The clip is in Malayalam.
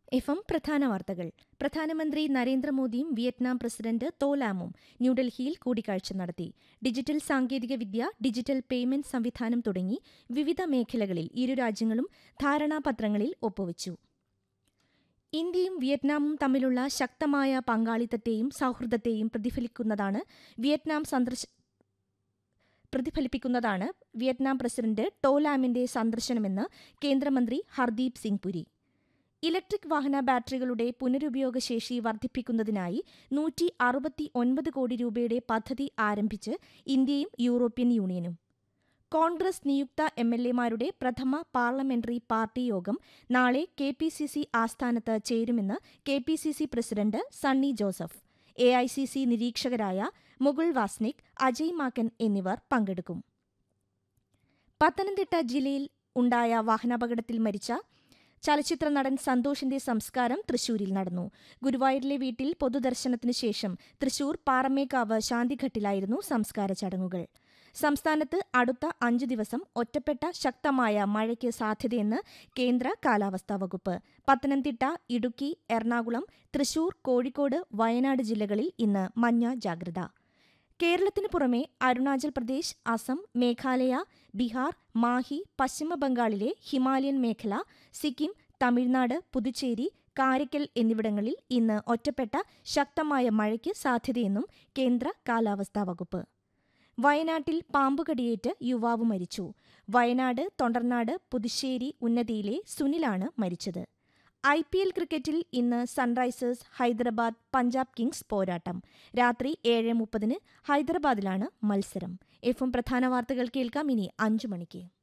എഫ് എം പ്രധാന വാർത്തകൾ പ്രധാനമന്ത്രി നരേന്ദ്രമോദിയും വിയറ്റ്നാം പ്രസിഡന്റ് തോലാമും ന്യൂഡൽഹിയിൽ കൂടിക്കാഴ്ച നടത്തി ഡിജിറ്റൽ സാങ്കേതികവിദ്യ ഡിജിറ്റൽ പേയ്മെന്റ് സംവിധാനം തുടങ്ങി വിവിധ മേഖലകളിൽ ഇരു രാജ്യങ്ങളും ധാരണാപത്രങ്ങളിൽ ഒപ്പുവച്ചു ഇന്ത്യയും വിയറ്റ്നാമും തമ്മിലുള്ള ശക്തമായ പങ്കാളിത്തത്തെയും സൌഹൃദത്തെയും പ്രതിഫലിക്കുന്നതാണ് വിയറ്റ്നാം സന്ദർശ പ്രതിഫലിപ്പിക്കുന്നതാണ് വിയറ്റ്നാം പ്രസിഡന്റ് ടോലാമിന്റെ സന്ദർശനമെന്ന് കേന്ദ്രമന്ത്രി ഹർദീപ് സിംഗ് പുരി ഇലക്ട്രിക് വാഹന ബാറ്ററികളുടെ പുനരുപയോഗശേഷി വർദ്ധിപ്പിക്കുന്നതിനായി നൂറ്റി അറുപത്തി ഒൻപത് കോടി രൂപയുടെ പദ്ധതി ആരംഭിച്ച് ഇന്ത്യയും യൂറോപ്യൻ യൂണിയനും കോൺഗ്രസ് നിയുക്ത എം എൽ എമാരുടെ പ്രഥമ പാർലമെന്ററി പാർട്ടി യോഗം നാളെ കെ പി സി സി ആസ്ഥാനത്ത് ചേരുമെന്ന് K P C C president Sunny Joseph A I C C നിരീക്ഷകരായ മുകുൾ വാസ്നിക് അജയ് മാക്കൻ എന്നിവർ പങ്കെടുക്കും പത്തനംതിട്ട ജില്ലയിൽ ഉണ്ടായ വാഹനാപകടത്തിൽ മരിച്ച ചലച്ചിത്ര നടൻ സന്തോഷിന്റെ സംസ്കാരം തൃശൂരിൽ നടന്നു ഗുരുവായൂരിലെ വീട്ടിൽ പൊതുദർശനത്തിനു ശേഷം തൃശൂർ പാറമേക്കാവ് ശാന്തിഘട്ടിലായിരുന്നു സംസ്കാര ചടങ്ങുകൾ സംസ്ഥാനത്ത് അടുത്ത അഞ്ചു ദിവസം ഒറ്റപ്പെട്ട ശക്തമായ മഴയ്ക്ക് സാധ്യതയെന്ന് കേന്ദ്ര കാലാവസ്ഥാ വകുപ്പ് പത്തനംതിട്ട ഇടുക്കി എറണാകുളം തൃശൂർ കോഴിക്കോട് വയനാട് ജില്ലകളിൽ ഇന്ന് മഞ്ഞ ജാഗ്രത കേരളത്തിനു പുറമെ അരുണാചൽ പ്രദേശ് അസം മേഘാലയ ബീഹാർ മാഹി പശ്ചിമബംഗാളിലെ ഹിമാലയൻ മേഖല സിക്കിം തമിഴ്നാട് പുതുച്ചേരി കാരയ്ക്കൽ എന്നിവിടങ്ങളിൽ ഇന്ന് ഒറ്റപ്പെട്ട ശക്തമായ മഴയ്ക്ക് സാധ്യതയെന്നും കേന്ദ്ര കാലാവസ്ഥാ വകുപ്പ് വയനാട്ടിൽ പാമ്പുകടിയേറ്റ് യുവാവ് മരിച്ചു വയനാട് തൊണ്ടർനാട് പുതുശ്ശേരി ഉന്നതിയിലെ സുനിലാണ് മരിച്ചത് ഐ പി എൽ ക്രിക്കറ്റിൽ ഇന്ന് സൺറൈസേഴ്സ് ഹൈദരാബാദ് പഞ്ചാബ് കിങ്സ് പോരാട്ടം രാത്രി ഏഴ് മുപ്പതിന് ഹൈദരാബാദിലാണ് മത്സരം എഫും പ്രധാന വാർത്തകൾ കേൾക്കാം ഇനി അഞ്ചു മണിക്ക്